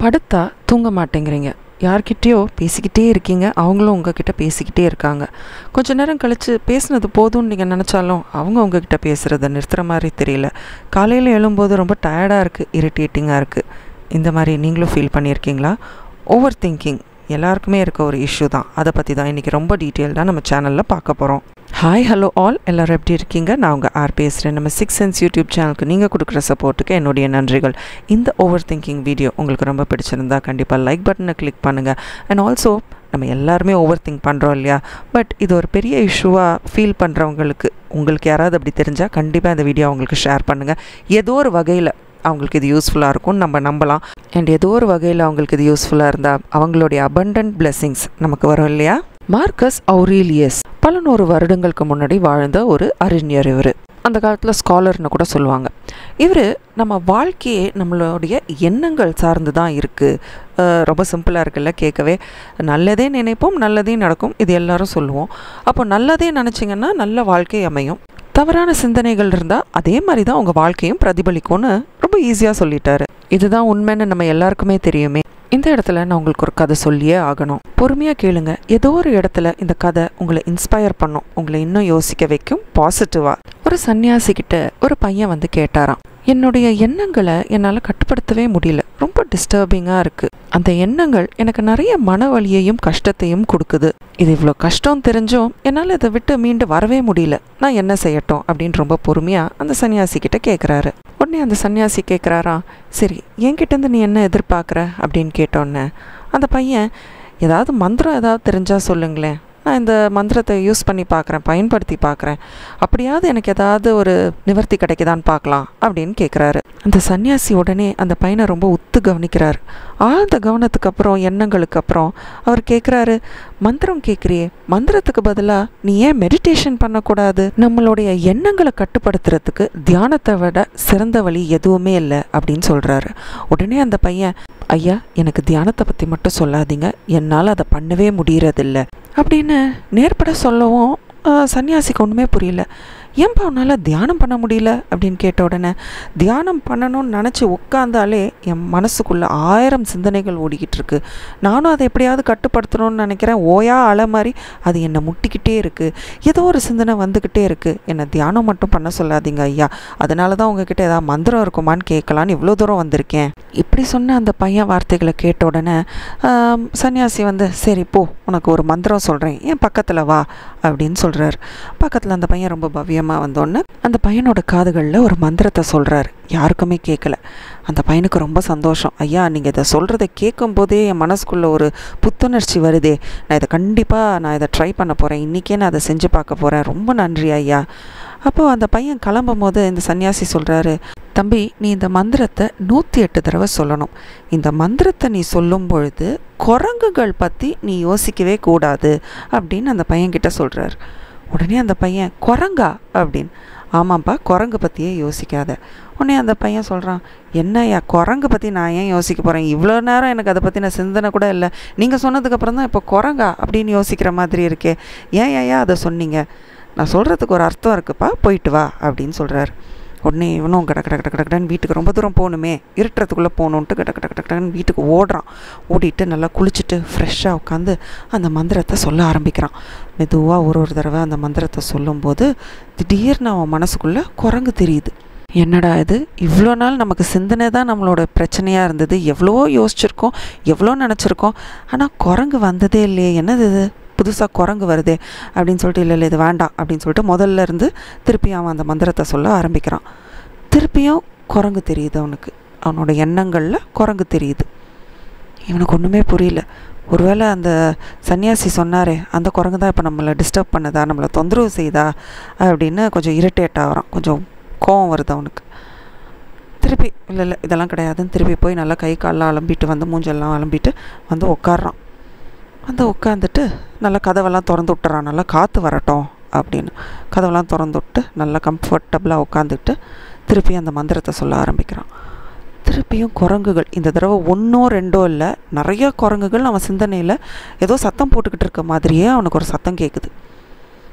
படுத்தா தூங்க மாட்டேங்கிறீங்க யார்கிட்டயோ பேசிக்கிட்டே இருக்கீங்க அவங்களும் உங்ககிட்ட பேசிக்கிட்டே இருக்காங்க கொஞ்ச நேரம் கழித்து பேசுனது போதும்னு நீங்கள் நினச்சாலும் அவங்க உங்ககிட்ட பேசுகிறத நிறுத்துகிற மாதிரி தெரியல காலையில் எழும்போது ரொம்ப டயர்டாக இருக்குது இரிட்டேட்டிங்காக இருக்குது இந்த மாதிரி நீங்களும் ஃபீல் பண்ணியிருக்கீங்களா ஓவர் திங்கிங் எல்லாருக்குமே இருக்க ஒரு இஷ்யூ தான் அதை பற்றி தான் இன்றைக்கி ரொம்ப டீட்டெயில்டாக நம்ம சேனலில் பார்க்க போகிறோம் ஹாய் ஹலோ ஆல் எல்லோரும் எப்படி இருக்கீங்க நான் உங்கள் ஆர் பேசுகிறேன் நம்ம சிக்ஸ் சென்ஸ் யூடியூப் சேனலுக்கு நீங்கள் கொடுக்குற சப்போர்ட்டுக்கு என்னுடைய நன்றிகள் இந்த ஓவர் திங்கிங் வீடியோ உங்களுக்கு ரொம்ப பிடிச்சிருந்தா கண்டிப்பாக லைக் பட்டனை கிளிக் பண்ணுங்கள் அண்ட் ஆல்சோ நம்ம எல்லாருமே ஓவர் திங்க் பண்ணுறோம் இல்லையா பட் இது ஒரு பெரிய இஷ்யூவாக ஃபீல் பண்ணுறவங்களுக்கு உங்களுக்கு யாராவது அப்படி தெரிஞ்சால் கண்டிப்பாக இந்த வீடியோ அவங்களுக்கு ஷேர் பண்ணுங்கள் ஏதோ ஒரு வகையில் அவங்களுக்கு இது யூஸ்ஃபுல்லாக இருக்கும்னு நம்ம நம்பலாம் அண்ட் ஏதோ ஒரு வகையில் அவங்களுக்கு இது யூஸ்ஃபுல்லாக இருந்தால் அவங்களுடைய அபண்டன்ட் பிளெஸ்ஸிங்ஸ் நமக்கு வரும் இல்லையா மார்க்கஸ் அவுரீலியஸ் பல நூறு வருடங்களுக்கு முன்னாடி வாழ்ந்த ஒரு அறிஞர் இவர் அந்த காலத்தில் ஸ்காலர்னு கூட சொல்லுவாங்க இவர் நம்ம வாழ்க்கையே நம்மளுடைய எண்ணங்கள் சார்ந்து தான் இருக்குது ரொம்ப சிம்பிளாக இருக்குல்ல கேட்கவே நல்லதே நினைப்போம் நல்லதே நடக்கும் இது எல்லாரும் சொல்லுவோம் அப்போ நல்லதே நினச்சிங்கன்னா நல்ல வாழ்க்கை அமையும் தவறான சிந்தனைகள் இருந்தால் அதே மாதிரி தான் உங்கள் வாழ்க்கையும் பிரதிபலிக்கும்னு ரொம்ப ஈஸியாக சொல்லிட்டாரு இதுதான் உண்மைன்னு நம்ம எல்லாருக்குமே தெரியுமே இந்த இடத்துல நான் உங்களுக்கு ஒரு கதை சொல்லியே ஆகணும் பொறுமையாக கேளுங்க ஏதோ ஒரு இடத்துல இந்த கதை உங்களை இன்ஸ்பயர் பண்ணும் உங்களை இன்னும் யோசிக்க வைக்கும் பாசிட்டிவாக ஒரு சன்னியாசிக்கிட்ட ஒரு பையன் வந்து கேட்டாராம் என்னுடைய எண்ணங்களை என்னால் கட்டுப்படுத்தவே முடியல ரொம்ப டிஸ்டர்பிங்காக இருக்குது அந்த எண்ணங்கள் எனக்கு நிறைய மன வலியையும் கஷ்டத்தையும் கொடுக்குது இது இவ்வளோ கஷ்டம் தெரிஞ்சும் என்னால் இதை விட்டு மீண்டு வரவே முடியல நான் என்ன செய்யட்டும் அப்படின்னு ரொம்ப பொறுமையாக அந்த சன்னியாசி கிட்ட கேட்குறாரு உடனே அந்த சன்னியாசி கேட்குறாரா சரி என்கிட்டேருந்து நீ என்ன எதிர்பார்க்குற அப்படின்னு கேட்டோன்னே அந்த பையன் ஏதாவது மந்திரம் ஏதாவது தெரிஞ்சால் சொல்லுங்களேன் நான் இந்த மந்திரத்தை யூஸ் பண்ணி பார்க்குறேன் பயன்படுத்தி பார்க்குறேன் அப்படியாவது எனக்கு ஏதாவது ஒரு நிவர்த்தி கிடைக்குதான்னு பார்க்கலாம் அப்படின்னு கேட்குறாரு அந்த சன்னியாசி உடனே அந்த பையனை ரொம்ப உத்து கவனிக்கிறார் ஆழ்ந்த கவனத்துக்கு அப்புறம் எண்ணங்களுக்கு அப்புறம் அவர் கேட்குறாரு மந்திரம் கேட்குறியே மந்திரத்துக்கு பதிலாக நீ ஏன் மெடிடேஷன் பண்ணக்கூடாது நம்மளுடைய எண்ணங்களை கட்டுப்படுத்துறதுக்கு தியானத்தை விட சிறந்த வழி எதுவுமே இல்லை அப்படின்னு சொல்கிறாரு உடனே அந்த பையன் ஐயா எனக்கு தியானத்தை பற்றி மட்டும் சொல்லாதீங்க என்னால் அதை பண்ணவே முடியறதில்ல அப்படின்னு நேர்பட சொல்லவும் சன்னியாசிக்கு ஒன்றுமே புரியல ஏன்பா உன்னால் தியானம் பண்ண முடியல அப்படின்னு கேட்ட உடனே தியானம் பண்ணணும்னு நினச்சி உட்காந்தாலே என் மனசுக்குள்ளே ஆயிரம் சிந்தனைகள் ஓடிக்கிட்டு இருக்கு நானும் அதை எப்படியாவது கட்டுப்படுத்தணும்னு நினைக்கிறேன் ஓயா அலை மாதிரி அது என்னை முட்டிக்கிட்டே இருக்குது ஏதோ ஒரு சிந்தனை வந்துக்கிட்டே இருக்குது என்னை தியானம் மட்டும் பண்ண சொல்லாதீங்க ஐயா அதனால தான் உங்ககிட்ட ஏதாவது மந்திரம் இருக்குமான்னு கேட்கலான்னு இவ்வளோ தூரம் வந்திருக்கேன் இப்படி சொன்ன அந்த பையன் வார்த்தைகளை கேட்ட உடனே சன்னியாசி வந்து சரி போ உனக்கு ஒரு மந்திரம் சொல்கிறேன் ஏன் பக்கத்தில் வா அப்படின்னு சொல்கிறார் பக்கத்தில் அந்த பையன் ரொம்ப பவ்யமாக வந்தோடனே அந்த பையனோட காதுகளில் ஒரு மந்திரத்தை சொல்கிறார் யாருக்குமே கேட்கல அந்த பையனுக்கு ரொம்ப சந்தோஷம் ஐயா நீங்கள் இதை சொல்கிறத கேட்கும்போதே என் மனசுக்குள்ளே ஒரு புத்துணர்ச்சி வருதே நான் இதை கண்டிப்பாக நான் இதை ட்ரை பண்ண போகிறேன் இன்றைக்கே நான் அதை செஞ்சு பார்க்க போகிறேன் ரொம்ப நன்றி ஐயா அப்போது அந்த பையன் கிளம்பும் போது இந்த சன்னியாசி சொல்கிறாரு தம்பி நீ இந்த மந்திரத்தை நூற்றி எட்டு தடவை சொல்லணும் இந்த மந்திரத்தை நீ சொல்லும் பொழுது குரங்குகள் பற்றி நீ யோசிக்கவே கூடாது அப்படின்னு அந்த பையன்கிட்ட சொல்கிறார் உடனே அந்த பையன் குரங்கா அப்படின்னு ஆமாம்ப்பா குரங்கு பற்றியே யோசிக்காத உடனே அந்த பையன் சொல்கிறான் என்னய்யா குரங்கு பற்றி நான் ஏன் யோசிக்க போகிறேன் இவ்வளோ நேரம் எனக்கு அதை பற்றின சிந்தனை கூட இல்லை நீங்கள் சொன்னதுக்கப்புறம் தான் இப்போ குரங்கா அப்படின்னு யோசிக்கிற மாதிரி இருக்கே ஏன் ஐயா அதை சொன்னீங்க நான் சொல்கிறதுக்கு ஒரு அர்த்தம் இருக்குப்பா போயிட்டு வா அப்படின்னு சொல்கிறார் உடனே இவனும் கட கட கட கடன்னு வீட்டுக்கு ரொம்ப தூரம் போகணுமே இருட்டுறதுக்குள்ளே போகணுன்ட்டு கட கட கடன்னு வீட்டுக்கு ஓடுறான் ஓடிட்டு நல்லா குளிச்சுட்டு ஃப்ரெஷ்ஷாக உட்காந்து அந்த மந்திரத்தை சொல்ல ஆரம்பிக்கிறான் மெதுவாக ஒரு ஒரு தடவை அந்த மந்திரத்தை சொல்லும்போது திடீர்னு அவன் மனசுக்குள்ளே குரங்கு தெரியுது என்னடா இது இவ்வளோ நாள் நமக்கு சிந்தனை தான் நம்மளோட பிரச்சனையாக இருந்தது எவ்வளோ யோசிச்சிருக்கோம் எவ்வளோ நினச்சிருக்கோம் ஆனால் குரங்கு வந்ததே இல்லையே என்னது இது புதுசாக குரங்கு வருதே அப்படின்னு சொல்லிட்டு இல்லை இல்லை இது வேண்டாம் அப்படின்னு சொல்லிட்டு முதல்ல இருந்து திருப்பி அவன் அந்த மந்திரத்தை சொல்ல ஆரம்பிக்கிறான் திருப்பியும் குரங்கு தெரியுது அவனுக்கு அவனோட எண்ணங்களில் குரங்கு தெரியுது இவனுக்கு ஒன்றுமே புரியல ஒருவேளை அந்த சன்னியாசி சொன்னாரே அந்த குரங்கு தான் இப்போ நம்மளை டிஸ்டர்ப் பண்ணுதா நம்மளை தொந்தரவு செய்தா அப்படின்னு கொஞ்சம் இரிட்டேட் ஆகிறான் கொஞ்சம் கோவம் வருது அவனுக்கு திருப்பி இல்லை இல்லை இதெல்லாம் கிடையாதுன்னு திருப்பி போய் நல்லா கை காலெலாம் அலம்பிட்டு வந்து மூஞ்செல்லாம் அலம்பிட்டு வந்து உட்காடுறான் வந்து உட்காந்துட்டு நல்லா கதவெல்லாம் திறந்து விட்டுறான் நல்லா காற்று வரட்டும் அப்படின்னு கதவெல்லாம் திறந்து விட்டு நல்லா கம்ஃபர்டபுளாக உட்காந்துட்டு திருப்பி அந்த மந்திரத்தை சொல்ல ஆரம்பிக்கிறான் திருப்பியும் குரங்குகள் இந்த தடவை ஒன்றோ ரெண்டோ இல்லை நிறையா குரங்குகள் அவன் சிந்தனையில் ஏதோ சத்தம் போட்டுக்கிட்டு இருக்க மாதிரியே அவனுக்கு ஒரு சத்தம் கேட்குது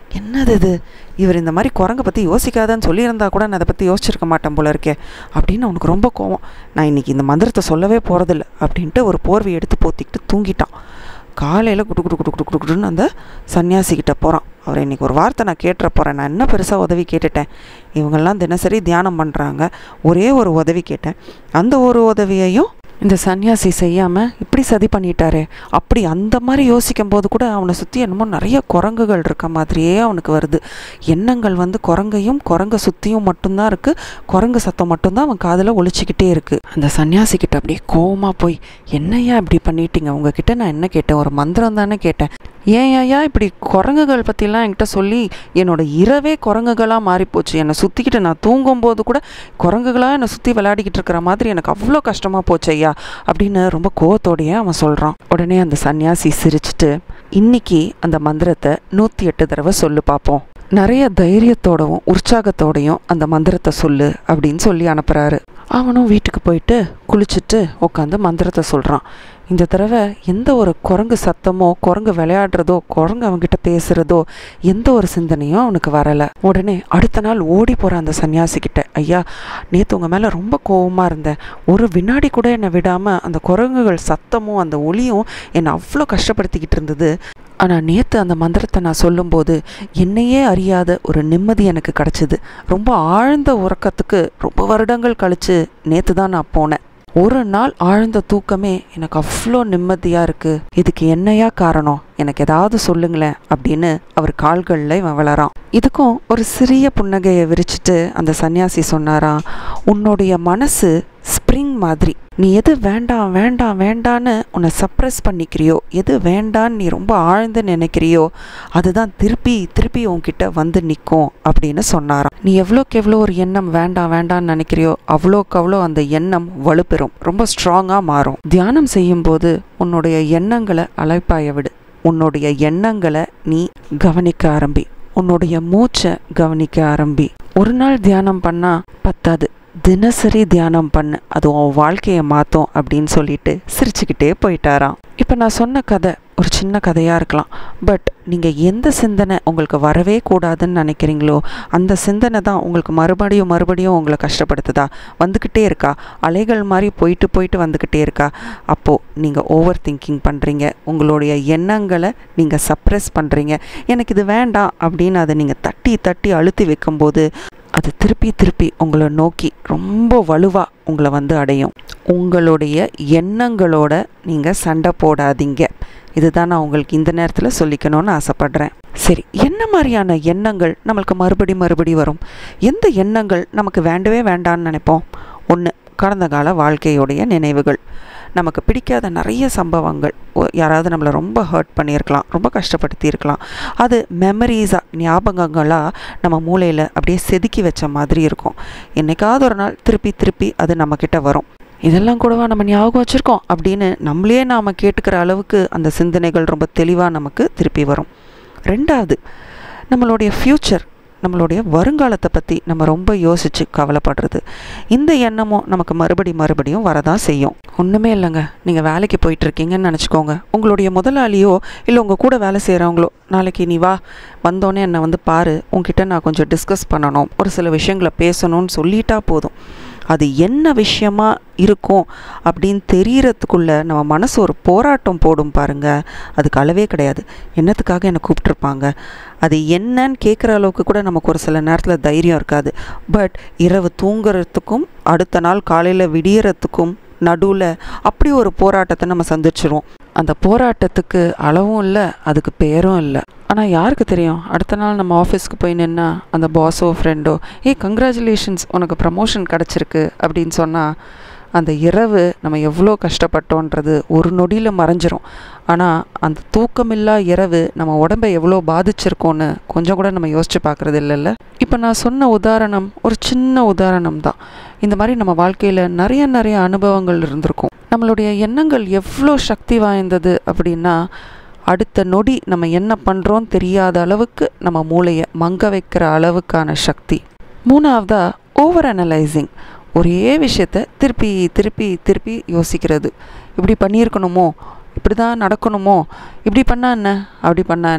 என்னது இது இவர் இந்த மாதிரி குரங்கை பற்றி யோசிக்காதன்னு சொல்லியிருந்தா கூட நான் அதை பற்றி யோசிச்சிருக்க மாட்டேன் போல இருக்கே அப்படின்னு அவனுக்கு ரொம்ப கோவம் நான் இன்னைக்கு இந்த மந்திரத்தை சொல்லவே போகிறதில்ல அப்படின்ட்டு ஒரு போர்வை எடுத்து போத்திக்கிட்டு தூங்கிட்டான் காலையில் குடு குடு குடு குடு குடு குடுன்னு அந்த சன்னியாசிக்கிட்ட போகிறான் அவர் இன்றைக்கி ஒரு வார்த்தை நான் கேட்டுற போகிறேன் நான் என்ன பெருசாக உதவி கேட்டுட்டேன் இவங்கெல்லாம் தினசரி தியானம் பண்ணுறாங்க ஒரே ஒரு உதவி கேட்டேன் அந்த ஒரு உதவியையும் இந்த சன்னியாசி செய்யாமல் இப்படி சதி பண்ணிட்டாரே அப்படி அந்த மாதிரி யோசிக்கும் போது கூட அவனை சுற்றி என்னமோ நிறைய குரங்குகள் இருக்க மாதிரியே அவனுக்கு வருது எண்ணங்கள் வந்து குரங்கையும் குரங்கை சுற்றியும் மட்டும்தான் இருக்குது குரங்கு சத்தம் மட்டும்தான் அவன் காதில் ஒழிச்சிக்கிட்டே இருக்குது அந்த சன்னியாசிக்கிட்ட அப்படியே கோவமாக போய் என்னையா இப்படி பண்ணிட்டீங்க உங்ககிட்ட நான் என்ன கேட்டேன் ஒரு மந்திரம் தானே கேட்டேன் ஏன் ஐயா இப்படி குரங்குகள் பற்றிலாம் என்கிட்ட சொல்லி என்னோட இரவே குரங்குகளாக மாறிப்போச்சு என்னை சுற்றிக்கிட்டு நான் தூங்கும்போது கூட குரங்குகளாக என்னை சுற்றி விளையாடிக்கிட்டு இருக்கிற மாதிரி எனக்கு அவ்வளோ கஷ்டமாக போச்சு ஐயா அப்படின்னு ரொம்ப கோவத்தோடையே அவன் சொல்கிறான் உடனே அந்த சன்னியாசி சிரிச்சிட்டு இன்னைக்கு அந்த மந்திரத்தை நூற்றி எட்டு தடவை சொல்லு பார்ப்போம் நிறைய தைரியத்தோடவும் உற்சாகத்தோடையும் அந்த மந்திரத்தை சொல்லு அப்படின்னு சொல்லி அனுப்புகிறாரு அவனும் வீட்டுக்கு போயிட்டு குளிச்சுட்டு உட்காந்து மந்திரத்தை சொல்கிறான் இந்த தடவை எந்த ஒரு குரங்கு சத்தமோ குரங்கு விளையாடுறதோ குரங்கு அவன்கிட்ட பேசுகிறதோ எந்த ஒரு சிந்தனையும் அவனுக்கு வரலை உடனே அடுத்த நாள் ஓடி போகிற அந்த சன்னியாசிக்கிட்ட ஐயா நேற்று உங்கள் மேலே ரொம்ப கோவமாக இருந்தேன் ஒரு வினாடி கூட என்னை விடாமல் அந்த குரங்குகள் சத்தமும் அந்த ஒளியும் என்னை அவ்வளோ கஷ்டப்படுத்திக்கிட்டு இருந்தது ஆனால் நேற்று அந்த மந்திரத்தை நான் சொல்லும்போது என்னையே அறியாத ஒரு நிம்மதி எனக்கு கிடச்சிது ரொம்ப ஆழ்ந்த உறக்கத்துக்கு ரொம்ப வருடங்கள் கழித்து நேற்று தான் நான் போனேன் ஒரு நாள் ஆழ்ந்த தூக்கமே எனக்கு அவ்வளோ நிம்மதியாக இருக்குது இதுக்கு என்னையா காரணம் எனக்கு ஏதாவது சொல்லுங்களேன் அப்படின்னு அவர் கால்களில் இவன் வளரான் இதுக்கும் ஒரு சிறிய புன்னகையை விரிச்சிட்டு அந்த சன்னியாசி சொன்னாராம் உன்னுடைய மனசு ஸ்ப்ரிங் மாதிரி நீ எது வேண்டாம் வேண்டாம் வேண்டான்னு உன்னை சப்ரஸ் பண்ணிக்கிறியோ எது வேண்டான்னு நீ ரொம்ப ஆழ்ந்து நினைக்கிறியோ அதுதான் திருப்பி திருப்பி உன்கிட்ட வந்து நிற்கும் அப்படின்னு சொன்னாராம் நீ எவ்வளோக்கு எவ்வளோ ஒரு எண்ணம் வேண்டாம் வேண்டான்னு நினைக்கிறியோ அவ்வளோக்கு அவ்வளோ அந்த எண்ணம் வலுப்பெறும் ரொம்ப ஸ்ட்ராங்காக மாறும் தியானம் செய்யும்போது உன்னுடைய எண்ணங்களை அலைப்பாய விடு உன்னுடைய எண்ணங்களை நீ கவனிக்க ஆரம்பி உன்னுடைய மூச்சை கவனிக்க ஆரம்பி ஒரு நாள் தியானம் பண்ணா பத்தாது தினசரி தியானம் பண்ணு அது உன் வாழ்க்கையை மாற்றும் அப்படின்னு சொல்லிட்டு சிரிச்சுக்கிட்டே போயிட்டாராம் இப்போ நான் சொன்ன கதை ஒரு சின்ன கதையாக இருக்கலாம் பட் நீங்கள் எந்த சிந்தனை உங்களுக்கு வரவே கூடாதுன்னு நினைக்கிறீங்களோ அந்த சிந்தனை தான் உங்களுக்கு மறுபடியும் மறுபடியும் உங்களை கஷ்டப்படுத்துதா வந்துக்கிட்டே இருக்கா அலைகள் மாதிரி போயிட்டு போயிட்டு வந்துக்கிட்டே இருக்கா அப்போது நீங்கள் ஓவர் திங்கிங் பண்ணுறீங்க உங்களுடைய எண்ணங்களை நீங்கள் சப்ரெஸ் பண்ணுறீங்க எனக்கு இது வேண்டாம் அப்படின்னு அதை நீங்கள் தட்டி தட்டி அழுத்தி வைக்கும்போது அது திருப்பி திருப்பி உங்களை நோக்கி ரொம்ப வலுவாக உங்களை வந்து அடையும் உங்களுடைய எண்ணங்களோட நீங்கள் சண்டை போடாதீங்க இதுதான் நான் உங்களுக்கு இந்த நேரத்தில் சொல்லிக்கணும்னு ஆசைப்பட்றேன் சரி என்ன மாதிரியான எண்ணங்கள் நம்மளுக்கு மறுபடி மறுபடி வரும் எந்த எண்ணங்கள் நமக்கு வேண்டவே வேண்டான்னு நினைப்போம் ஒன்று கடந்த கால வாழ்க்கையுடைய நினைவுகள் நமக்கு பிடிக்காத நிறைய சம்பவங்கள் ஒ- யாராவது நம்மளை ரொம்ப ஹர்ட் பண்ணியிருக்கலாம் ரொம்ப கஷ்டப்படுத்தி இருக்கலாம் அது மெமரிஸாக ஞாபகங்களாக நம்ம மூளையில் அப்படியே செதுக்கி வச்ச மாதிரி இருக்கும் என்னைக்காவது ஒரு நாள் திருப்பி திருப்பி அது நம்மக்கிட்ட வரும் இதெல்லாம் கூடவா நம்ம ஞாபகம் வச்சுருக்கோம் அப்படின்னு நம்மளே நாம் கேட்டுக்கிற அளவுக்கு அந்த சிந்தனைகள் ரொம்ப தெளிவாக நமக்கு திருப்பி வரும் ரெண்டாவது நம்மளுடைய ஃப்யூச்சர் நம்மளுடைய வருங்காலத்தை பற்றி நம்ம ரொம்ப யோசித்து கவலைப்படுறது இந்த எண்ணமும் நமக்கு மறுபடி மறுபடியும் வரதான் செய்யும் ஒன்றுமே இல்லைங்க நீங்கள் வேலைக்கு போயிட்டுருக்கீங்கன்னு நினச்சிக்கோங்க உங்களுடைய முதலாளியோ இல்லை உங்கள் கூட வேலை செய்கிறவங்களோ நாளைக்கு நீ வா வந்தோடனே என்னை வந்து பாரு உன்கிட்ட நான் கொஞ்சம் டிஸ்கஸ் பண்ணணும் ஒரு சில விஷயங்களை பேசணும்னு சொல்லிட்டா போதும் அது என்ன விஷயமா இருக்கும் அப்படின்னு தெரியறதுக்குள்ள நம்ம மனசு ஒரு போராட்டம் போடும் பாருங்க அதுக்கு அளவே கிடையாது என்னத்துக்காக என்னை கூப்பிட்ருப்பாங்க அது என்னன்னு கேட்குற அளவுக்கு கூட நமக்கு ஒரு சில நேரத்தில் தைரியம் இருக்காது பட் இரவு தூங்குறதுக்கும் அடுத்த நாள் காலையில் விடியறதுக்கும் நடுவில் அப்படி ஒரு போராட்டத்தை நம்ம சந்திச்சிருவோம் அந்த போராட்டத்துக்கு அளவும் இல்லை அதுக்கு பேரும் இல்லை ஆனால் யாருக்கு தெரியும் அடுத்த நாள் நம்ம ஆஃபீஸ்க்கு போய் நின்னா அந்த பாஸோ ஃப்ரெண்டோ ஏய் கங்க்ராச்சுலேஷன்ஸ் உனக்கு ப்ரமோஷன் கிடச்சிருக்கு அப்படின்னு சொன்னால் அந்த இரவு நம்ம எவ்வளோ கஷ்டப்பட்டோன்றது ஒரு நொடியில் மறைஞ்சிரும் ஆனால் அந்த தூக்கமில்லா இரவு நம்ம உடம்பை எவ்வளோ பாதிச்சிருக்கோன்னு கொஞ்சம் கூட நம்ம யோசிச்சு பார்க்குறது இல்லைல்ல இப்போ நான் சொன்ன உதாரணம் ஒரு சின்ன உதாரணம் தான் இந்த மாதிரி நம்ம வாழ்க்கையில் நிறைய நிறைய அனுபவங்கள் இருந்திருக்கும் நம்மளுடைய எண்ணங்கள் எவ்வளோ சக்தி வாய்ந்தது அப்படின்னா அடுத்த நொடி நம்ம என்ன பண்ணுறோம் தெரியாத அளவுக்கு நம்ம மூளையை மங்க வைக்கிற அளவுக்கான சக்தி மூணாவதா ஓவர் அனலைசிங் ஒரே விஷயத்த திருப்பி திருப்பி திருப்பி யோசிக்கிறது இப்படி பண்ணியிருக்கணுமோ இப்படி தான் நடக்கணுமோ இப்படி பண்ணா என்ன அப்படி பண்ணா என்ன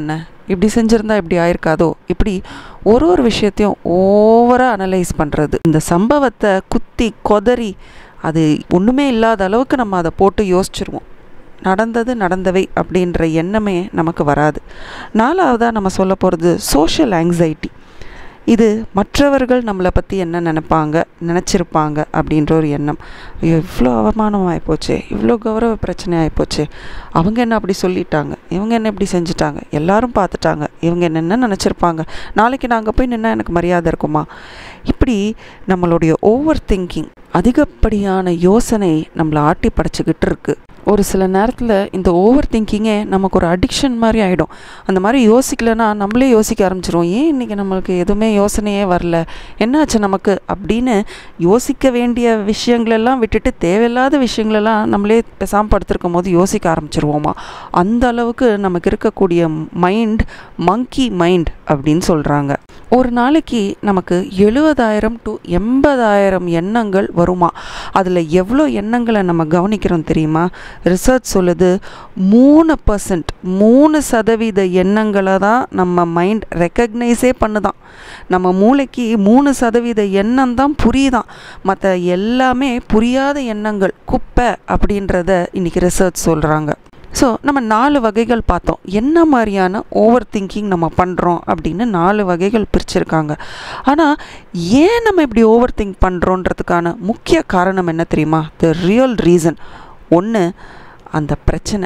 இப்படி செஞ்சுருந்தா இப்படி ஆயிருக்காதோ இப்படி ஒரு ஒரு விஷயத்தையும் ஓவராக அனலைஸ் பண்ணுறது இந்த சம்பவத்தை குத்தி கொதறி அது ஒன்றுமே இல்லாத அளவுக்கு நம்ம அதை போட்டு யோசிச்சிருவோம் நடந்தது நடந்தவை அப்படின்ற எண்ணமே நமக்கு வராது நாலாவதாக நம்ம சொல்ல போகிறது சோஷியல் ஆங்ஸைட்டி இது மற்றவர்கள் நம்மளை பற்றி என்ன நினைப்பாங்க நினச்சிருப்பாங்க அப்படின்ற ஒரு எண்ணம் ஐயோ இவ்வளோ அவமானம் ஆகிப்போச்சே இவ்வளோ கௌரவ பிரச்சனை ஆகிப்போச்சே அவங்க என்ன அப்படி சொல்லிட்டாங்க இவங்க என்ன இப்படி செஞ்சுட்டாங்க எல்லாரும் பார்த்துட்டாங்க இவங்க என்ன என்ன நினச்சிருப்பாங்க நாளைக்கு நாங்கள் போய் நின்னா எனக்கு மரியாதை இருக்குமா இப்படி நம்மளுடைய ஓவர் திங்கிங் அதிகப்படியான யோசனை நம்மளை ஆட்டி படைச்சிக்கிட்டு இருக்கு ஒரு சில நேரத்தில் இந்த ஓவர் திங்கிங்கே நமக்கு ஒரு அடிக்ஷன் மாதிரி ஆகிடும் அந்த மாதிரி யோசிக்கலைன்னா நம்மளே யோசிக்க ஆரம்பிச்சிருவோம் ஏன் இன்றைக்கி நம்மளுக்கு எதுவுமே யோசனையே வரல என்னாச்சு நமக்கு அப்படின்னு யோசிக்க வேண்டிய விஷயங்களெல்லாம் விட்டுட்டு தேவையில்லாத விஷயங்களெல்லாம் நம்மளே பேசாமல் படுத்திருக்கும் போது யோசிக்க ஆரம்பிச்சிருவோமா அந்த அளவுக்கு நமக்கு இருக்கக்கூடிய மைண்ட் மங்கி மைண்ட் அப்படின்னு சொல்கிறாங்க ஒரு நாளைக்கு நமக்கு எழுபதாயிரம் டு எண்பதாயிரம் எண்ணங்கள் வருமா அதில் எவ்வளோ எண்ணங்களை நம்ம கவனிக்கிறோம் தெரியுமா ரிசர்ச் சொல்லுது மூணு பர்சன்ட் மூணு சதவீத எண்ணங்களை தான் நம்ம மைண்ட் ரெக்கக்னைஸே பண்ணுதான் நம்ம மூளைக்கு மூணு சதவீத எண்ணம் தான் புரியுதான் மற்ற எல்லாமே புரியாத எண்ணங்கள் குப்பை அப்படின்றத இன்றைக்கி ரிசர்ச் சொல்கிறாங்க ஸோ நம்ம நாலு வகைகள் பார்த்தோம் என்ன மாதிரியான ஓவர் திங்கிங் நம்ம பண்ணுறோம் அப்படின்னு நாலு வகைகள் பிரிச்சிருக்காங்க ஆனால் ஏன் நம்ம இப்படி ஓவர் திங்க் பண்ணுறோன்றதுக்கான முக்கிய காரணம் என்ன தெரியுமா த ரியல் ரீசன் ஒன்று அந்த பிரச்சனை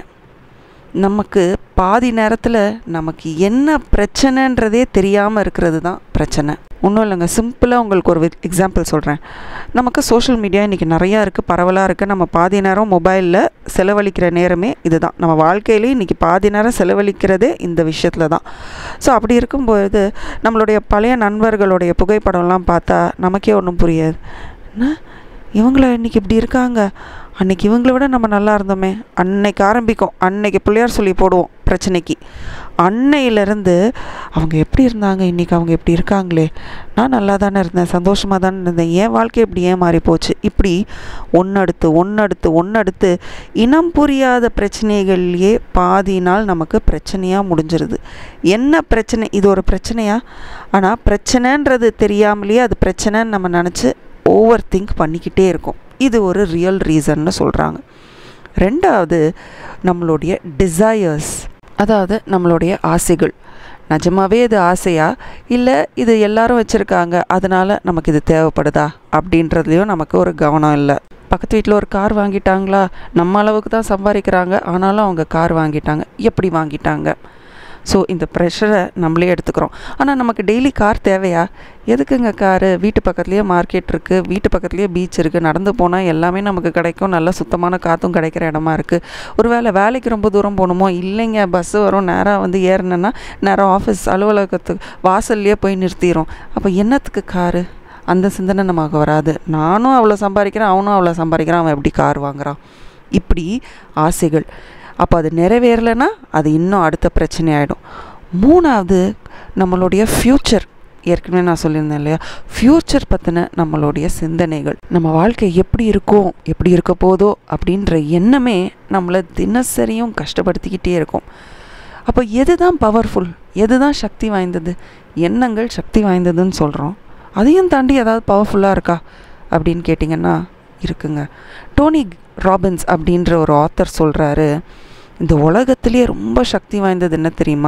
நமக்கு பாதி நேரத்தில் நமக்கு என்ன பிரச்சனைன்றதே தெரியாமல் இருக்கிறது தான் பிரச்சனை ஒன்றும் இல்லைங்க சிம்பிளாக உங்களுக்கு ஒரு எக்ஸாம்பிள் சொல்கிறேன் நமக்கு சோஷியல் மீடியா இன்றைக்கி நிறையா இருக்குது பரவலாக இருக்குது நம்ம பாதி நேரம் மொபைலில் செலவழிக்கிற நேரமே இதுதான் நம்ம வாழ்க்கையிலே இன்றைக்கி பாதி நேரம் செலவழிக்கிறதே இந்த விஷயத்தில் தான் ஸோ அப்படி இருக்கும்போது நம்மளுடைய பழைய நண்பர்களுடைய புகைப்படம்லாம் பார்த்தா நமக்கே ஒன்றும் புரியாது என்ன இவங்கள இன்றைக்கி இப்படி இருக்காங்க அன்னைக்கு இவங்கள விட நம்ம நல்லா இருந்தோமே அன்னைக்கு ஆரம்பிக்கும் அன்னைக்கு பிள்ளையார் சொல்லி போடுவோம் பிரச்சனைக்கு அன்னையிலேருந்து அவங்க எப்படி இருந்தாங்க இன்றைக்கி அவங்க எப்படி இருக்காங்களே நான் நல்லா தானே இருந்தேன் சந்தோஷமாக தானே இருந்தேன் என் வாழ்க்கை இப்படி ஏன் மாறி போச்சு இப்படி ஒன்றடுத்து ஒன்றடுத்து ஒன்றடுத்து இனம் புரியாத பிரச்சனைகள்லேயே பாதி நாள் நமக்கு பிரச்சனையாக முடிஞ்சிருது என்ன பிரச்சனை இது ஒரு பிரச்சனையா ஆனால் பிரச்சனைன்றது தெரியாமலேயே அது பிரச்சனைன்னு நம்ம நினச்சி ஓவர் திங்க் பண்ணிக்கிட்டே இருக்கோம் இது ஒரு ரியல் ரீசன்னு சொல்கிறாங்க ரெண்டாவது நம்மளுடைய டிசையர்ஸ் அதாவது நம்மளுடைய ஆசைகள் நிஜமாவே இது ஆசையா இல்லை இது எல்லாரும் வச்சுருக்காங்க அதனால் நமக்கு இது தேவைப்படுதா அப்படின்றதுலையும் நமக்கு ஒரு கவனம் இல்லை பக்கத்து வீட்டில் ஒரு கார் வாங்கிட்டாங்களா நம்ம அளவுக்கு தான் சம்பாதிக்கிறாங்க ஆனாலும் அவங்க கார் வாங்கிட்டாங்க எப்படி வாங்கிட்டாங்க ஸோ இந்த ப்ரெஷரை நம்மளே எடுத்துக்கிறோம் ஆனால் நமக்கு டெய்லி கார் தேவையா எதுக்குங்க காரு வீட்டு பக்கத்துலேயே மார்க்கெட் இருக்குது வீட்டு பக்கத்துலேயே பீச் இருக்குது நடந்து போனால் எல்லாமே நமக்கு கிடைக்கும் நல்ல சுத்தமான காற்றும் கிடைக்கிற இடமா இருக்குது ஒரு வேளை வேலைக்கு ரொம்ப தூரம் போகணுமோ இல்லைங்க பஸ்ஸு வரும் நேராக வந்து ஏறினேன்னா நேராக ஆஃபீஸ் அலுவலகத்துக்கு வாசல்லையே போய் நிறுத்திடும் அப்போ என்னத்துக்கு காரு அந்த சிந்தனை நமக்கு வராது நானும் அவ்வளோ சம்பாதிக்கிறேன் அவனும் அவ்வளோ சம்பாதிக்கிறான் அவன் எப்படி கார் வாங்குறான் இப்படி ஆசைகள் அப்போ அது நிறைவேறலைன்னா அது இன்னும் அடுத்த பிரச்சனை ஆகிடும் மூணாவது நம்மளுடைய ஃப்யூச்சர் ஏற்கனவே நான் சொல்லியிருந்தேன் இல்லையா ஃப்யூச்சர் பற்றின நம்மளுடைய சிந்தனைகள் நம்ம வாழ்க்கை எப்படி இருக்கும் எப்படி இருக்க போதோ அப்படின்ற எண்ணமே நம்மளை தினசரியும் கஷ்டப்படுத்திக்கிட்டே இருக்கும் அப்போ எது தான் பவர்ஃபுல் எது தான் சக்தி வாய்ந்தது எண்ணங்கள் சக்தி வாய்ந்ததுன்னு சொல்கிறோம் அதையும் தாண்டி ஏதாவது பவர்ஃபுல்லாக இருக்கா அப்படின்னு கேட்டிங்கன்னா இருக்குங்க டோனி ராபின்ஸ் அப்படின்ற ஒரு ஆத்தர் சொல்கிறாரு இந்த உலகத்திலேயே ரொம்ப சக்தி வாய்ந்தது என்ன தெரியுமா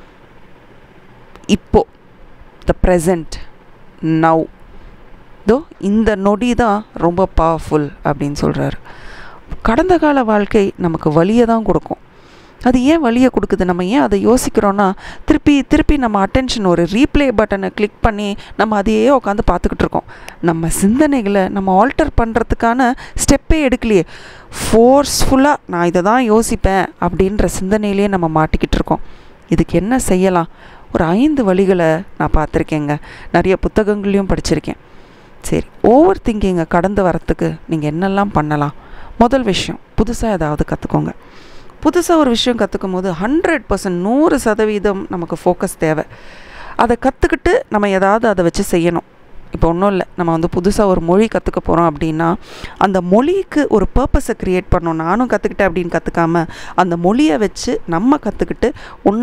இப்போ த ப்ரெசண்ட் நவ் தோ இந்த நொடி தான் ரொம்ப பவர்ஃபுல் அப்படின்னு சொல்கிறாரு கடந்த கால வாழ்க்கை நமக்கு வலியை தான் கொடுக்கும் அது ஏன் வழியை கொடுக்குது நம்ம ஏன் அதை யோசிக்கிறோன்னா திருப்பி திருப்பி நம்ம அட்டென்ஷன் ஒரு ரீப்ளே பட்டனை கிளிக் பண்ணி நம்ம அதையே உட்காந்து பார்த்துக்கிட்டு இருக்கோம் நம்ம சிந்தனைகளை நம்ம ஆல்டர் பண்ணுறதுக்கான ஸ்டெப்பே எடுக்கலையே ஃபோர்ஸ்ஃபுல்லாக நான் இதை தான் யோசிப்பேன் அப்படின்ற சிந்தனையிலே நம்ம மாட்டிக்கிட்டு இருக்கோம் இதுக்கு என்ன செய்யலாம் ஒரு ஐந்து வழிகளை நான் பார்த்துருக்கேங்க நிறைய புத்தகங்களையும் படிச்சிருக்கேன் சரி ஓவர் திங்கிங்கை கடந்து வரத்துக்கு நீங்கள் என்னெல்லாம் பண்ணலாம் முதல் விஷயம் புதுசாக ஏதாவது கற்றுக்கோங்க புதுசாக ஒரு விஷயம் கற்றுக்கும் போது ஹண்ட்ரட் பர்சன்ட் நூறு சதவீதம் நமக்கு ஃபோக்கஸ் தேவை அதை கற்றுக்கிட்டு நம்ம ஏதாவது அதை வச்சு செய்யணும் இப்போ ஒன்றும் இல்லை நம்ம வந்து புதுசாக ஒரு மொழி கற்றுக்க போகிறோம் அப்படின்னா அந்த மொழிக்கு ஒரு பர்பஸை க்ரியேட் பண்ணணும் நானும் கற்றுக்கிட்டேன் அப்படின்னு கற்றுக்காம அந்த மொழியை வச்சு நம்ம கற்றுக்கிட்டு ஒன்றா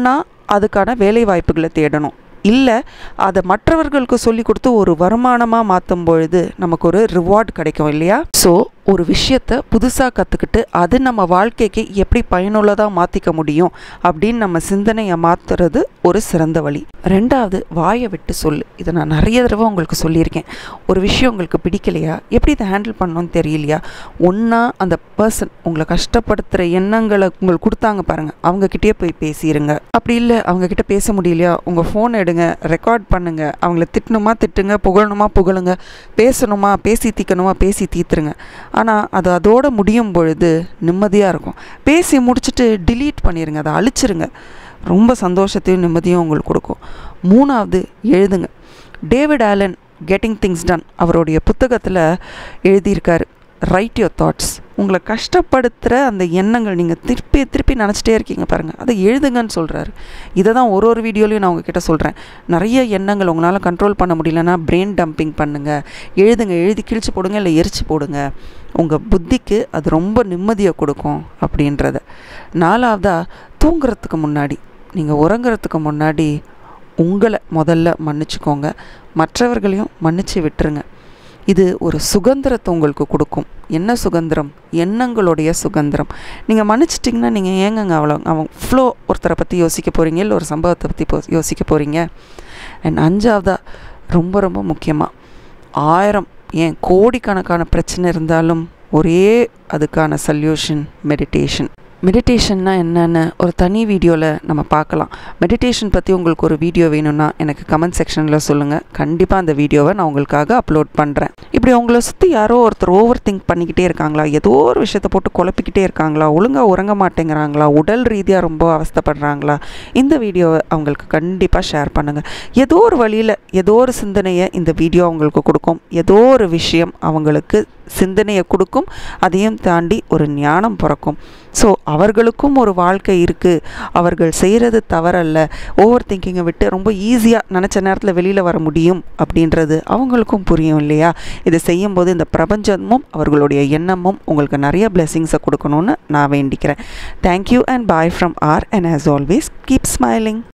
அதுக்கான வேலை வாய்ப்புகளை தேடணும் இல்லை அதை மற்றவர்களுக்கு சொல்லி கொடுத்து ஒரு வருமானமாக மாற்றும் பொழுது நமக்கு ஒரு ரிவார்ட் கிடைக்கும் இல்லையா ஸோ ஒரு விஷயத்தை புதுசாக கற்றுக்கிட்டு அது நம்ம வாழ்க்கைக்கு எப்படி பயனுள்ளதாக மாற்றிக்க முடியும் அப்படின்னு நம்ம சிந்தனையை மாற்றுறது ஒரு சிறந்த வழி ரெண்டாவது வாயை விட்டு சொல்லு இதை நான் நிறைய தடவை உங்களுக்கு சொல்லியிருக்கேன் ஒரு விஷயம் உங்களுக்கு பிடிக்கலையா எப்படி இதை ஹேண்டில் பண்ணணும்னு தெரியலையா ஒன்றா அந்த பர்சன் உங்களை கஷ்டப்படுத்துகிற எண்ணங்களை உங்களுக்கு கொடுத்தாங்க பாருங்கள் அவங்கக்கிட்டே போய் பேசிடுங்க அப்படி இல்லை அவங்கக்கிட்ட பேச முடியலையா உங்கள் ஃபோன் எடுங்க ரெக்கார்ட் பண்ணுங்கள் அவங்கள திட்டணுமா திட்டுங்க புகழணுமா புகழுங்க பேசணுமா பேசி தீக்கணுமா பேசி தீத்துருங்க ஆனால் அது அதோடு முடியும் பொழுது நிம்மதியாக இருக்கும் பேசி முடிச்சுட்டு டிலீட் பண்ணிடுங்க அதை அழிச்சிருங்க ரொம்ப சந்தோஷத்தையும் நிம்மதியும் உங்களுக்கு கொடுக்கும் மூணாவது எழுதுங்க David Allen getting things done அவருடைய புத்தகத்தில் எழுதியிருக்காரு ரைட் யுவர் தாட்ஸ் உங்களை கஷ்டப்படுத்துகிற அந்த எண்ணங்கள் நீங்கள் திருப்பி திருப்பி நினச்சிட்டே இருக்கீங்க பாருங்கள் அதை எழுதுங்கன்னு சொல்கிறாரு இதை தான் ஒரு ஒரு வீடியோலையும் நான் உங்ககிட்ட சொல்கிறேன் நிறைய எண்ணங்கள் உங்களால் கண்ட்ரோல் பண்ண முடியலன்னா பிரெயின் டம்பிங் பண்ணுங்கள் எழுதுங்க எழுதி கிழிச்சு போடுங்க இல்லை எரிச்சு போடுங்க உங்கள் புத்திக்கு அது ரொம்ப நிம்மதியை கொடுக்கும் அப்படின்றத நாலாவதாக தூங்குறதுக்கு முன்னாடி நீங்கள் உறங்குறதுக்கு முன்னாடி உங்களை முதல்ல மன்னிச்சுக்கோங்க மற்றவர்களையும் மன்னிச்சு விட்டுருங்க இது ஒரு சுதந்திரத்தை உங்களுக்கு கொடுக்கும் என்ன சுதந்திரம் எண்ணங்களுடைய சுதந்திரம் நீங்கள் மன்னிச்சிட்டிங்கன்னா நீங்கள் ஏங்கங்க அவ்வளோ அவன் ஃப்ளோ ஒருத்தரை பற்றி யோசிக்க போகிறீங்க இல்லை ஒரு சம்பவத்தை பற்றி போ யோசிக்க போகிறீங்க அண்ட் அஞ்சாவதாக ரொம்ப ரொம்ப முக்கியமாக ஆயிரம் ஏன் கோடிக்கணக்கான பிரச்சனை இருந்தாலும் ஒரே அதுக்கான சல்யூஷன் மெடிடேஷன் மெடிடேஷன்னா என்னென்னு ஒரு தனி வீடியோவில் நம்ம பார்க்கலாம் மெடிடேஷன் பற்றி உங்களுக்கு ஒரு வீடியோ வேணும்னா எனக்கு கமெண்ட் செக்ஷனில் சொல்லுங்கள் கண்டிப்பாக அந்த வீடியோவை நான் உங்களுக்காக அப்லோட் பண்ணுறேன் இப்படி உங்களை சுற்றி யாரோ ஒருத்தர் ஓவர் திங்க் பண்ணிக்கிட்டே இருக்காங்களா ஏதோ ஒரு விஷயத்தை போட்டு குழப்பிக்கிட்டே இருக்காங்களா ஒழுங்காக உறங்க மாட்டேங்கிறாங்களா உடல் ரீதியாக ரொம்ப அவஸ்தைப்படுறாங்களா இந்த வீடியோவை அவங்களுக்கு கண்டிப்பாக ஷேர் பண்ணுங்கள் ஏதோ ஒரு வழியில் ஏதோ ஒரு சிந்தனையை இந்த வீடியோ அவங்களுக்கு கொடுக்கும் ஏதோ ஒரு விஷயம் அவங்களுக்கு சிந்தனையை கொடுக்கும் அதையும் தாண்டி ஒரு ஞானம் பிறக்கும் ஸோ அவர்களுக்கும் ஒரு வாழ்க்கை இருக்குது அவர்கள் செய்கிறது தவறல்ல ஓவர் திங்கிங்கை விட்டு ரொம்ப ஈஸியாக நினச்ச நேரத்தில் வெளியில் வர முடியும் அப்படின்றது அவங்களுக்கும் புரியும் இல்லையா இதை செய்யும்போது இந்த பிரபஞ்சமும் அவர்களுடைய எண்ணமும் உங்களுக்கு நிறைய பிளெஸ்ஸிங்ஸை கொடுக்கணும்னு நான் வேண்டிக்கிறேன் thank you and bye from R and as always keep smiling